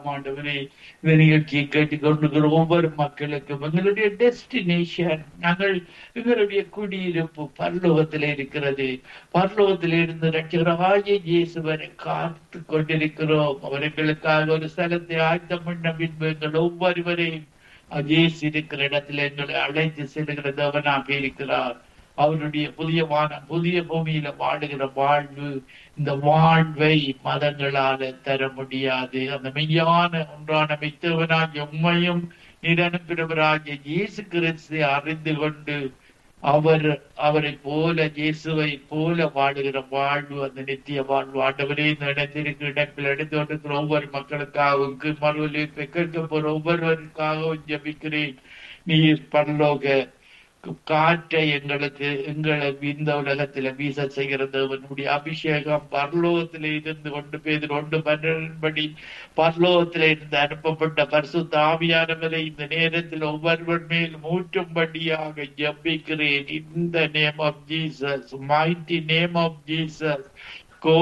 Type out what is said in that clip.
ஆண்டவரே இந்த நிகழ்ச்சியை கேட்டுக் கொண்டிருக்கிற ஒவ்வொரு மக்களுக்கும் எங்களுடைய டெஸ்டினேஷன் நாங்கள் எங்களுடைய குடியிருப்பு பரலோகத்தில் இருக்கிறது பரலோகத்தில் இருந்து ரட்சகராகிய இயேசுவரை காத்து கொண்டிருக்கிறோம் அவர்களுக்காக ஒரு ஸ்தலத்தை ஆயத்தம் பண்ண பின்பு எங்கள் ஒவ்வொருவரையும் இயேசு இருக்கிற இடத்துல எங்களை அழைத்து செல்கிற தேவனாக இருக்கிறார் அவருடைய புதிய வானம் புதிய பூமியில வாழுகிற வாழ்வு இந்த வாழ்வை மதங்களால தர முடியாது அந்த மெய்யான ஒன்றான மெய்த்தவனாகிய உண்மையும் நிரனுப்பினவராகிய இயேசு கிறிஸ்து அறிந்து கொண்டு அவர் அவரை போல இயேசுவை போல வாழுகிற வாழ்வு அந்த நித்திய வாழ்வு ஆண்டவரே இந்த இடத்திற்கு இடத்தில் எடுத்து கொண்டிருக்கிற ஒவ்வொரு மக்களுக்காகவும் மறுவலிப்பை கேட்க போற ஒவ்வொருவருக்காகவும் ஜபிக்கிறேன் நீர் பரலோக காற்றை எங்களுக்கு எங்களை இந்த உலகத்துல வீச செய்கிறது அவனுடைய அபிஷேகம் பரலோகத்தில இருந்து கொண்டு பேர் ஒன்று பன்னெண்டுபடி பரலோகத்தில இருந்து அனுப்பப்பட்ட பரிசுத்த ஆவியானவரை இந்த நேரத்தில் ஒவ்வொருவர் மேல் மூற்றும்படியாக ஜபிக்கிறேன் இந்த name of Jesus mighty name of Jesus